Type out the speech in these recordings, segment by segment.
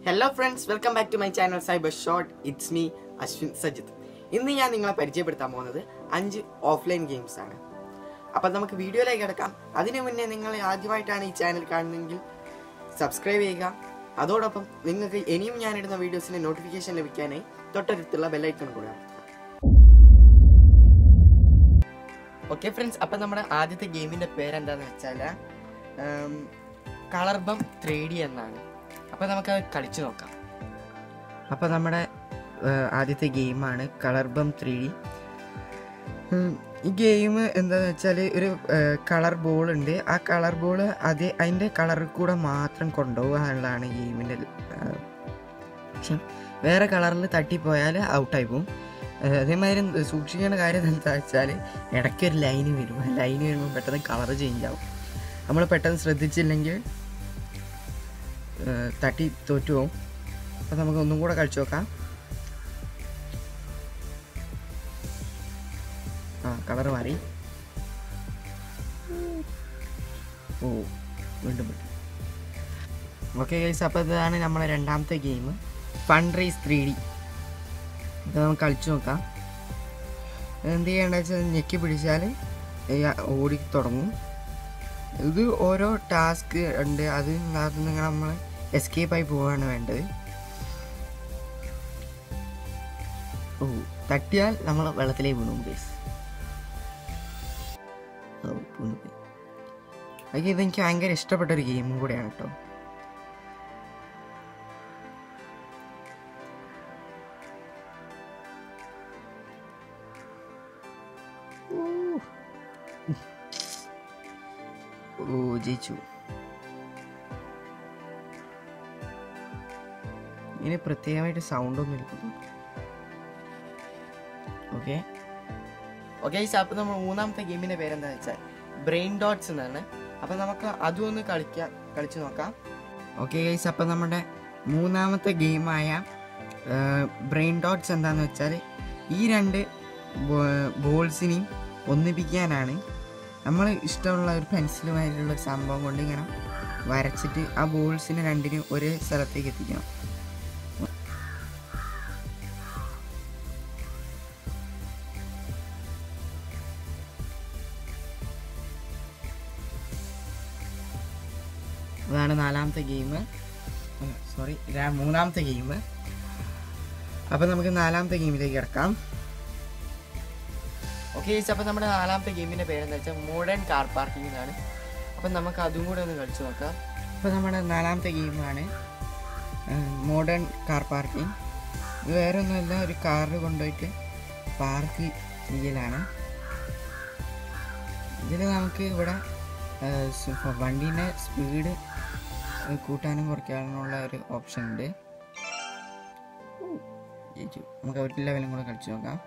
Hello friends welcome back to my channel cyber short it's me Ashwin Sajith ഇന്ന് ഞാൻ നിങ്ങളെ പരിചയപ്പെടുത്താൻ പോകുന്നത് അഞ്ച് ഓഫ്ലൈൻ ഗെയിംസ് ആണ് അപ്പം നമുക്ക് വീഡിയോയിലേക്ക് കിടക്കാം അതിനു മുന്നേ നിങ്ങൾ ആദ്യമായിട്ടാണ് ഈ ചാനൽ കാണുന്നതെങ്കിൽ സബ്സ്ക്രൈബ് ചെയ്യുക അതോടൊപ്പം നിങ്ങൾക്ക് ഇനിയും ഞാനിടുന്ന വീഡിയോസിൻ്റെ നോട്ടിഫിക്കേഷൻ ലഭിക്കാനായി തൊട്ടടുത്തുള്ള ബെല്ലൈക്കൺ കൂടെ ഓക്കെ ഫ്രണ്ട്സ് അപ്പം നമ്മുടെ ആദ്യത്തെ ഗെയിമിൻ്റെ പേരെന്താണെന്ന് വെച്ചാൽ കളർ ബം ത്രീ ഡി എന്നാണ് അപ്പം നമുക്കത് കളിച്ചു നോക്കാം അപ്പം നമ്മുടെ ഏഹ്, ആദ്യത്തെ ഗെയിമാണ് കളർ ബം ത്രീ ഡി ഈ ഗെയിം എന്താണെന്ന് വെച്ചാൽ ഒരു കളർ ബോൾ ഉണ്ട് ആ കളർ ബോൾ അത് അതിൻ്റെ കളറിൽ കൂടെ മാത്രം കൊണ്ടുപോകുക എന്നുള്ളതാണ് ഗെയിമിൻ്റെ പക്ഷെ വേറെ കളറിൽ തട്ടിപ്പോയാൽ ഔട്ടായി പോകും ഏഹ്, അതേമാതിരി സൂക്ഷിക്കേണ്ട കാര്യം എന്താ വെച്ചാൽ ഇടയ്ക്ക് ഒരു ലൈന് വരും ആ ലൈന് വരുമ്പോൾ പെട്ടെന്ന് കളർ ചേഞ്ച് ആവും നമ്മൾ പെട്ടെന്ന് ശ്രദ്ധിച്ചില്ലെങ്കിൽ ഏഹ്, തട്ടി തോറ്റു പോകും അപ്പം നമുക്ക് ഒന്നും കൂടെ കളിച്ചു നോക്കാം ആ കളർ മാറി ഓ വീണ്ടും വിട്ടു ഓക്കെ ഗൈസ് അപ്പോൾ ഇതാണ് നമ്മളെ രണ്ടാമത്തെ game fun race three D ഇത് നമുക്ക് കളിച്ചു നോക്കാം എന്ത് ചെയ്യേണ്ടത് വെച്ചാൽ ഞെക്കി പിടിച്ചാൽ ഓടി തുടങ്ങും ഇത് ഓരോ ടാസ്ക് ഉണ്ട് അത് നിന്ന് നമ്മൾ എസ്കേപ്പ് ആയി പോവുകയാണ് വേണ്ടത് ഓ തട്ടിയാൽ നമ്മൾ വെള്ളത്തിലേക്ക് വീണു ബേസ് ഓ വീണു പോയി. അതൊക്കെ ഇതെനിക്ക് ഭയങ്കര ഇഷ്ടപ്പെട്ട ഒരു ഗെയിമും കൂടെയാണ് കേട്ടോ ഓ ജയിച്ചു ഇതിന് പ്രത്യേകമായിട്ട് സൗണ്ട് ഒന്നും ഇല്ല ഓക്കെ ഓക്കെ അപ്പം നമ്മൾ മൂന്നാമത്തെ ഗെയിമിൻ്റെ പേരെന്താണെന്ന് വെച്ചാൽ ബ്രെയിൻ ഡോട്ട്സ് എന്നാണ് അപ്പം നമുക്ക് അതും ഒന്ന് കളിക്കാം കളിച്ച് നോക്കാം ഓക്കെ ഗൈസ് അപ്പം നമ്മുടെ മൂന്നാമത്തെ ഗെയിമായ ബ്രെയിൻ ഡോട്ട്സ് എന്താണെന്ന് വെച്ചാൽ ഈ രണ്ട് ബോൾസിനെയും ഒന്നിപ്പിക്കാനാണ് നമ്മൾ ഇഷ്ടമുള്ള ഒരു പെൻസിലുമായിട്ടുള്ള ഒരു സംഭവം കൊണ്ട് ഇങ്ങനെ വരച്ചിട്ട് ആ ബോൾസിനെ രണ്ടിനും ഒരേ സ്ഥലത്തേക്ക് എത്തിക്കണം അതാണ് നാലാമത്തെ ഗെയിം സോറി മൂന്നാമത്തെ ഗെയിം അപ്പം നമുക്ക് നാലാമത്തെ ഗെയിമിലേക്ക് കിടക്കാം ഓക്കെ അപ്പോൾ നമ്മുടെ നാലാമത്തെ ഗെയിമിൻ്റെ പേരെന്താ വെച്ചാൽ മോഡേൺ കാർ പാർക്കിംഗ് എന്നാണ് അപ്പം നമുക്ക് അതും കൂടെ ഒന്ന് കളിച്ചു നോക്കാം അപ്പോൾ നമ്മുടെ നാലാമത്തെ ഗെയിമാണ് മോഡേൺ കാർ പാർക്കിംഗ് ഇത് വേറെ ഒന്നുമല്ല ഒരു കാറിൽ കൊണ്ടുപോയിട്ട് പാർക്ക് ചെയ്യലാണ് ഇതിൽ നമുക്ക് ഇവിടെ ഏഹ്, സ് വണ്ടീൻ്റെ സ്പീഡ് കൂട്ടാനും കുറയ്ക്കാനുള്ള ഒരു ഓപ്ഷൻ ഉണ്ട് ജയിച്ചു. നമുക്ക് ഒരു ലെവലും കൂടെ കളിച്ചു നോക്കാം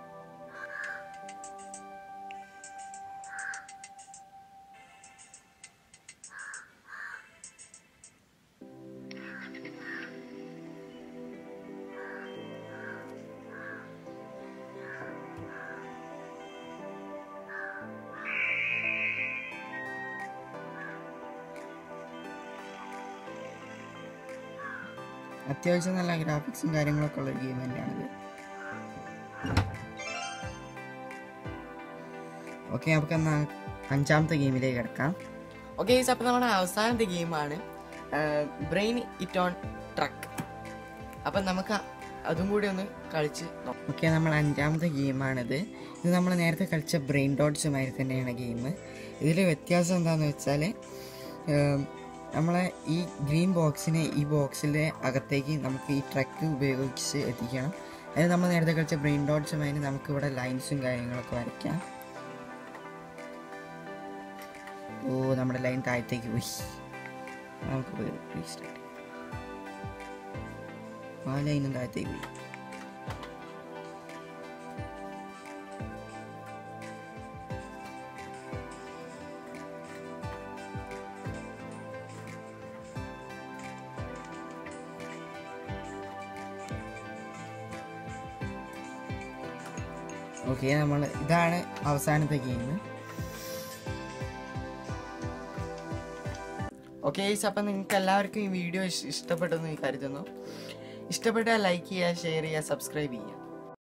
അത്യാവശ്യം നല്ല ഗ്രാഫിക്സും കാര്യങ്ങളൊക്കെ ഉള്ള ഒരു ഗെയിം തന്നെയാണിത് ഓക്കെ നമുക്ക് എന്നാൽ അഞ്ചാമത്തെ ഗെയിമിലേക്ക് കിടക്കാം ഓക്കെ അപ്പോൾ നമ്മുടെ അവസാനത്തെ ഗെയിമാണ് ബ്രെയിൻ ഇറ്റ് ഓൺ ട്രക്ക് അപ്പം നമുക്ക് അതും കൂടി ഒന്ന് കളിച്ച് ഓക്കെ നമ്മൾ അഞ്ചാമത്തെ ഗെയിമാണിത് ഇത് നമ്മൾ നേരത്തെ കളിച്ച ബ്രെയിൻ ഡോട്ട്സുമായി തന്നെയാണ് ഗെയിം ഇതിൽ വ്യത്യാസം എന്താണെന്ന് വെച്ചാൽ നമ്മളെ ഈ ഗ്രീൻ ബോക്സിനെ ഈ ബോക്സിൻ്റെ അകത്തേക്ക് നമുക്ക് ഈ ട്രക്ക് ഉപയോഗിച്ച് എത്തിക്കണം അതായത് നമ്മൾ നേരത്തെ കളിച്ച ബ്രെയിൻ ഡോട്ട്സുമായി നമുക്ക് ഇവിടെ ലൈൻസും കാര്യങ്ങളൊക്കെ വരയ്ക്കാം ഓ നമ്മുടെ ലൈൻ താഴത്തേക്ക് പോയി നമുക്ക് പോയി റീസ്റ്റാർട്ട് ആ ലൈനും താഴത്തേക്ക് പോയി ഓക്കെ നമ്മൾ ഇതാണ് അവസാനത്തെ ഗെയിം ഓക്കെ അപ്പം നിങ്ങൾക്ക് എല്ലാവർക്കും ഈ വീഡിയോ ഇഷ്ടപ്പെട്ടെന്ന് കരുതുന്നു ഇഷ്ടപ്പെട്ടാൽ ലൈക്ക് ചെയ്യുക ഷെയർ ചെയ്യുക സബ്സ്ക്രൈബ് ചെയ്യുക